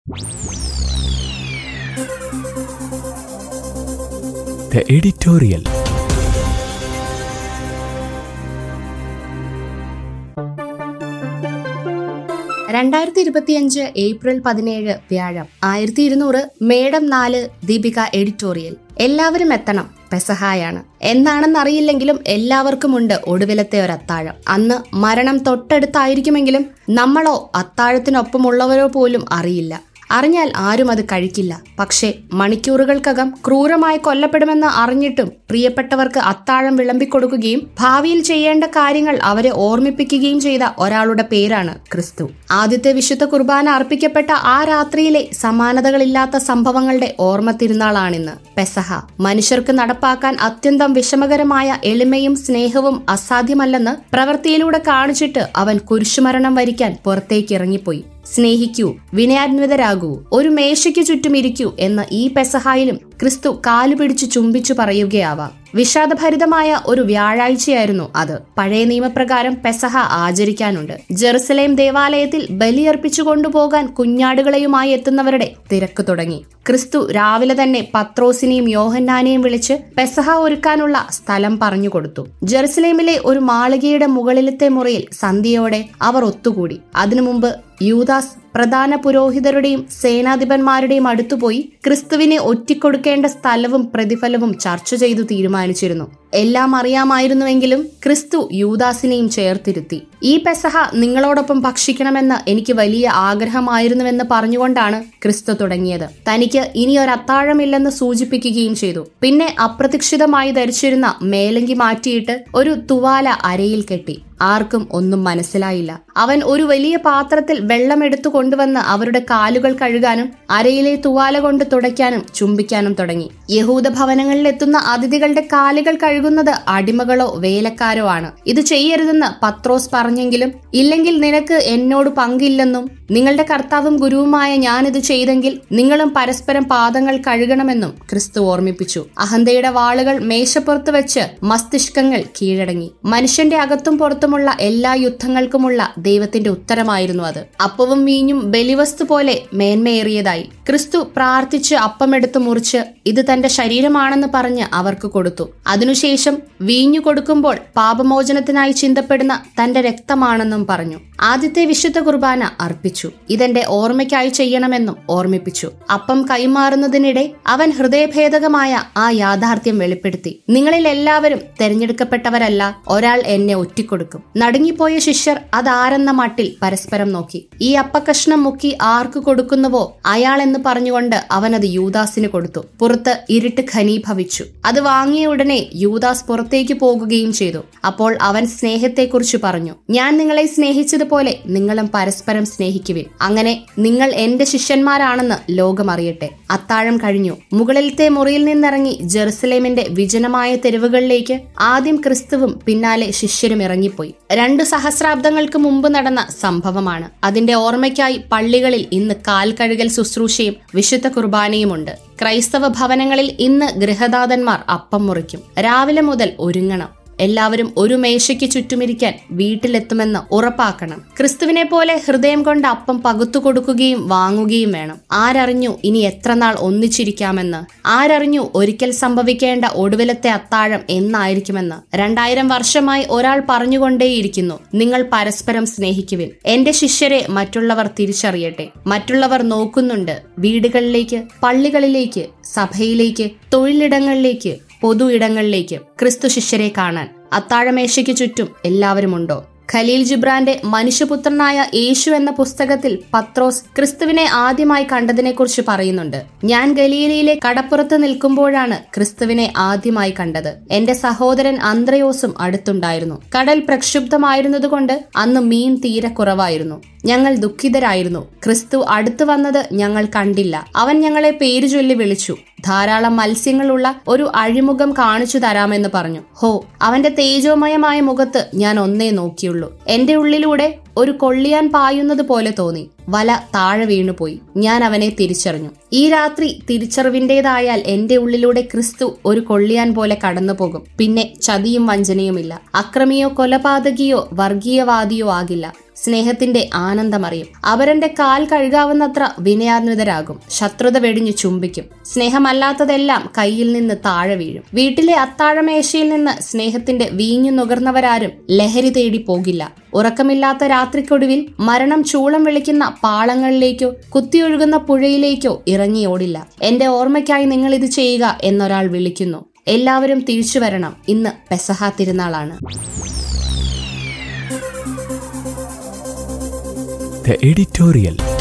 The editorial. രണ്ടായിരത്തി ഇരുപത്തിയഞ്ച് April പതിനേഴ് വ്യാഴം ആയിരത്തി ഇരുന്നൂറ് മേഡം നാല് ദീപിക എഡിറ്റോറിയൽ എല്ലാവരും എത്തണം പെസഹായാണ് എന്താണെന്നറിയില്ലെങ്കിലും എല്ലാവർക്കുമുണ്ട് ഒടുവിലത്തെ ഒരു അത്താഴം അന്ന് മരണം തൊട്ടടുത്തായിരിക്കുമെങ്കിലും നമ്മളോ അത്താഴത്തിനൊപ്പമുള്ളവരോ പോലും അറിയില്ല അറിഞ്ഞാൽ ആരും അത് കഴിക്കില്ല പക്ഷേ മണിക്കൂറുകൾക്കകം ക്രൂരമായി കൊല്ലപ്പെടുമെന്ന് അറിഞ്ഞിട്ടും പ്രിയപ്പെട്ടവർക്ക് അത്താഴം വിളമ്പിക്കൊടുക്കുകയും ഭാവിയിൽ ചെയ്യേണ്ട കാര്യങ്ങൾ അവരെ ഓർമ്മിപ്പിക്കുകയും ചെയ്ത ഒരാളുടെ പേരാണ് ക്രിസ്തു ആദ്യത്തെ വിശുദ്ധ കുർബാന അർപ്പിക്കപ്പെട്ട ആ രാത്രിയിലെ സമാനതകളില്ലാത്ത സംഭവങ്ങളുടെ ഓർമ്മ തിരുനാളാണിന്ന് പെസഹ മനുഷ്യർക്ക് നടപ്പാക്കാൻ അത്യന്തം വിഷമകരമായ എളിമയും സ്നേഹവും അസാധ്യമല്ലെന്ന് പ്രവൃത്തിയിലൂടെ കാണിച്ചിട്ട് അവൻ കുരിശുമരണം വരിക്കാൻ പുറത്തേക്ക് ഇറങ്ങിപ്പോയി സ്നേഹിക്കൂ വിനയാന്വിതരാകൂ ഒരു മേശയ്ക്ക് ചുറ്റും ഇരിക്കൂ എന്ന ഈ പെസഹായിലും ക്രിസ്തു കാലുപിടിച്ചു ചുംബിച്ചു പറയുകയാവാം വിഷാദഭരിതമായ ഒരു വ്യാഴാഴ്ചയായിരുന്നു അത് പഴയ നിയമപ്രകാരം പെസഹ ആചരിക്കാനുണ്ട് ജെറുസലേം ദേവാലയത്തിൽ ബലിയർപ്പിച്ചു കൊണ്ടുപോകാൻ കുഞ്ഞാടുകളെയുമായി എത്തുന്നവരുടെ തിരക്ക് തുടങ്ങി ക്രിസ്തു രാവിലെ തന്നെ പത്രോസിനെയും യോഹന്നാനെയും വിളിച്ച് പെസഹ ഒരുക്കാനുള്ള സ്ഥലം പറഞ്ഞു കൊടുത്തു ജെറുസലേമിലെ ഒരു മാളികയുടെ മുകളിലത്തെ മുറിയിൽ സന്ധ്യയോടെ അവർ ഒത്തുകൂടി അതിനു മുമ്പ് യൂദാസ് പ്രധാന പുരോഹിതരുടെയും സേനാധിപന്മാരുടെയും അടുത്തുപോയി ക്രിസ്തുവിനെ ഒറ്റിക്കൊടുക്കേണ്ട സ്ഥലവും പ്രതിഫലവും ചർച്ച ചെയ്തു തീരുമാനിച്ചിരുന്നു എല്ലാം അറിയാമായിരുന്നുവെങ്കിലും ക്രിസ്തു യൂദാസിനെയും ചേർത്തിരുത്തി ഈ പെസഹ നിങ്ങളോടൊപ്പം ഭക്ഷിക്കണമെന്ന് എനിക്ക് വലിയ ആഗ്രഹമായിരുന്നുവെന്ന് പറഞ്ഞുകൊണ്ടാണ് ക്രിസ്തു തുടങ്ങിയത് തനിക്ക് ഇനി ഒരു അത്താഴമില്ലെന്ന് സൂചിപ്പിക്കുകയും ചെയ്തു പിന്നെ അപ്രതീക്ഷിതമായി ധരിച്ചിരുന്ന മേലങ്കി മാറ്റിയിട്ട് ഒരു തുവാല അരയിൽ കെട്ടി ആർക്കും ഒന്നും മനസ്സിലായില്ല അവൻ ഒരു വലിയ പാത്രത്തിൽ വെള്ളം എടുത്തു കൊണ്ടുവന്ന് അവരുടെ കാലുകൾ കഴുകാനും അരയിലെ തുവാല കൊണ്ട് തുടയ്ക്കാനും ചുംബിക്കാനും തുടങ്ങി യഹൂദ ഭവനങ്ങളിൽ എത്തുന്ന അതിഥികളുടെ കാലുകൾ കഴുകുന്നത് അടിമകളോ വേലക്കാരോ ആണ് ഇത് ചെയ്യരുതെന്ന് പത്രോസ് പറഞ്ഞെങ്കിലും ഇല്ലെങ്കിൽ നിനക്ക് എന്നോട് പങ്കില്ലെന്നും നിങ്ങളുടെ കർത്താവും ഗുരുവുമായ ഞാനിത് ചെയ്തെങ്കിൽ നിങ്ങളും പരസ്പരം പാദങ്ങൾ കഴുകണമെന്നും ക്രിസ്തു ഓർമ്മിപ്പിച്ചു അഹന്തയുടെ വാളുകൾ മേശപ്പുറത്ത് വെച്ച് മസ്തിഷ്കങ്ങൾ കീഴടങ്ങി മനുഷ്യന്റെ അകത്തും പുറത്തുമുള്ള എല്ലാ യുദ്ധങ്ങൾക്കുമുള്ള ദൈവത്തിന്റെ ഉത്തരമായിരുന്നു അത് അപ്പവും വീഞ്ഞും ബലിവസ്തു പോലെ മേന്മയേറിയതായി ക്രിസ്തു പ്രാർത്ഥിച്ച് അപ്പമെടുത്ത് മുറിച്ച് ഇത് തന്റെ ശരീരമാണെന്ന് പറഞ്ഞ് അവർക്ക് കൊടുത്തു അതിനുശേഷം വീഞ്ഞു കൊടുക്കുമ്പോൾ പാപമോചനത്തിനായി ചിന്തപ്പെടുന്ന തന്റെ രക്തമാണെന്നും പറഞ്ഞു ആദ്യത്തെ വിശുദ്ധ കുർബാന അർപ്പിച്ചു ഇതെന്റെ ഓർമ്മയ്ക്കായി ചെയ്യണമെന്നും ഓർമ്മിപ്പിച്ചു അപ്പം കൈമാറുന്നതിനിടെ അവൻ ഹൃദയഭേദകമായ ആ യാഥാർത്ഥ്യം വെളിപ്പെടുത്തി നിങ്ങളിൽ എല്ലാവരും തെരഞ്ഞെടുക്കപ്പെട്ടവരല്ല ഒരാൾ എന്നെ ഒറ്റിക്കൊടുക്കും നടുങ്ങിപ്പോയ ശിഷ്യർ അതാരെന്ന മട്ടിൽ പരസ്പരം നോക്കി ഈ അപ്പകഷ്ണം മുക്കി ആർക്ക് കൊടുക്കുന്നുവോ അയാൾ എന്ന് പറഞ്ഞുകൊണ്ട് അവൻ അത് യൂദാസിന് കൊടുത്തു പുറത്ത് ഇരുട്ട് ഘനീഭവിച്ചു അത് വാങ്ങിയ ഉടനെ യൂദാസ് പുറത്തേക്ക് പോകുകയും ചെയ്തു അപ്പോൾ അവൻ സ്നേഹത്തെക്കുറിച്ച് പറഞ്ഞു ഞാൻ നിങ്ങളെ സ്നേഹിച്ചതുപോലെ നിങ്ങളും പരസ്പരം സ്നേഹിക്കുവിൻ അങ്ങനെ നിങ്ങൾ എന്റെ ശിഷ്യന്മാരാണെന്ന് ലോകം അറിയട്ടെ അത്താഴം കഴിഞ്ഞു മുകളിലത്തെ മുറിയിൽ നിന്നിറങ്ങി ജെറുസലേമിന്റെ വിജനമായ തെരുവുകളിലേക്ക് ആദ്യം ക്രിസ്തുവും പിന്നാലെ ശിഷ്യരും ഇറങ്ങിപ്പോയി രണ്ടു സഹസ്രാബ്ദങ്ങൾക്ക് മുമ്പ് നടന്ന സംഭവമാണ് അതിന്റെ ഓർമ്മയ്ക്കായി പള്ളികളിൽ ഇന്ന് കാൽ കഴുകൽ ശുശ്രൂഷയും വിശുദ്ധ കുർബാനയുമുണ്ട് ക്രൈസ്തവ ഭവനങ്ങളിൽ ഇന്ന് ഗൃഹനാഥന്മാർ അപ്പം മുറിക്കും രാവിലെ മുതൽ ഒരുങ്ങണം എല്ലാവരും ഒരു മേശയ്ക്ക് ചുറ്റുമിരിക്കാൻ വീട്ടിലെത്തുമെന്ന് ഉറപ്പാക്കണം ക്രിസ്തുവിനെ പോലെ ഹൃദയം കൊണ്ട് അപ്പം പകുത്തു കൊടുക്കുകയും വാങ്ങുകയും വേണം ആരറിഞ്ഞു ഇനി എത്ര നാൾ ഒന്നിച്ചിരിക്കാമെന്ന് ആരറിഞ്ഞു ഒരിക്കൽ സംഭവിക്കേണ്ട ഒടുവിലത്തെ അത്താഴം എന്നായിരിക്കുമെന്ന് രണ്ടായിരം വർഷമായി ഒരാൾ പറഞ്ഞുകൊണ്ടേയിരിക്കുന്നു നിങ്ങൾ പരസ്പരം സ്നേഹിക്കുവിൻ എന്റെ ശിഷ്യരെ മറ്റുള്ളവർ തിരിച്ചറിയട്ടെ മറ്റുള്ളവർ നോക്കുന്നുണ്ട് വീടുകളിലേക്ക് പള്ളികളിലേക്ക് സഭയിലേക്ക് തൊഴിലിടങ്ങളിലേക്ക് പൊതു ഇടങ്ങളിലേക്ക് ക്രിസ്തു ശിഷ്യരെ കാണാൻ അത്താഴമേശയ്ക്ക് ചുറ്റും എല്ലാവരുമുണ്ടോ ഖലീൽ ജിബ്രാന്റെ മനുഷ്യപുത്രനായ യേശു എന്ന പുസ്തകത്തിൽ പത്രോസ് ക്രിസ്തുവിനെ ആദ്യമായി കണ്ടതിനെക്കുറിച്ച് പറയുന്നുണ്ട് ഞാൻ ഗലീലയിലെ കടപ്പുറത്ത് നിൽക്കുമ്പോഴാണ് ക്രിസ്തുവിനെ ആദ്യമായി കണ്ടത് എന്റെ സഹോദരൻ അന്ത്രയോസും അടുത്തുണ്ടായിരുന്നു കടൽ പ്രക്ഷുബ്ധമായിരുന്നതുകൊണ്ട് അന്ന് മീൻ തീരെ കുറവായിരുന്നു ഞങ്ങൾ ദുഃഖിതരായിരുന്നു ക്രിസ്തു അടുത്തു വന്നത് ഞങ്ങൾ കണ്ടില്ല അവൻ ഞങ്ങളെ പേരു ചൊല്ലി വിളിച്ചു ധാരാളം മത്സ്യങ്ങളുള്ള ഒരു അഴിമുഖം കാണിച്ചു തരാമെന്ന് പറഞ്ഞു ഹോ അവന്റെ തേജോമയമായ മുഖത്ത് ഞാൻ ഒന്നേ നോക്കിയുള്ളൂ എന്റെ ഉള്ളിലൂടെ ഒരു കൊള്ളിയാൻ പായുന്നത് പോലെ തോന്നി വല താഴെ വീണുപോയി ഞാൻ അവനെ തിരിച്ചറിഞ്ഞു ഈ രാത്രി തിരിച്ചറിവിന്റേതായാൽ എന്റെ ഉള്ളിലൂടെ ക്രിസ്തു ഒരു കൊള്ളിയാൻ പോലെ കടന്നു പോകും പിന്നെ ചതിയും വഞ്ചനയുമില്ല അക്രമിയോ കൊലപാതകിയോ വർഗീയവാദിയോ ആകില്ല സ്നേഹത്തിന്റെ ആനന്ദമറിയും അവരന്റെ കാൽ കഴുകാവുന്നത്ര വിനയാന്വിതരാകും ശത്രുത വെടിഞ്ഞു ചുംബിക്കും സ്നേഹമല്ലാത്തതെല്ലാം കയ്യിൽ നിന്ന് താഴെ വീഴും വീട്ടിലെ അത്താഴമേശയിൽ നിന്ന് സ്നേഹത്തിന്റെ വീഞ്ഞു നുകർന്നവരാരും ലഹരി തേടി പോകില്ല ഉറക്കമില്ലാത്ത രാത്രിക്കൊടുവിൽ മരണം ചൂളം വിളിക്കുന്ന പാളങ്ങളിലേക്കോ കുത്തിയൊഴുകുന്ന പുഴയിലേക്കോ ഇറങ്ങിയോടില്ല എന്റെ ഓർമ്മയ്ക്കായി നിങ്ങൾ ഇത് ചെയ്യുക എന്നൊരാൾ വിളിക്കുന്നു എല്ലാവരും തിരിച്ചു വരണം ഇന്ന് പെസഹ തിരുനാളാണ് The editorial.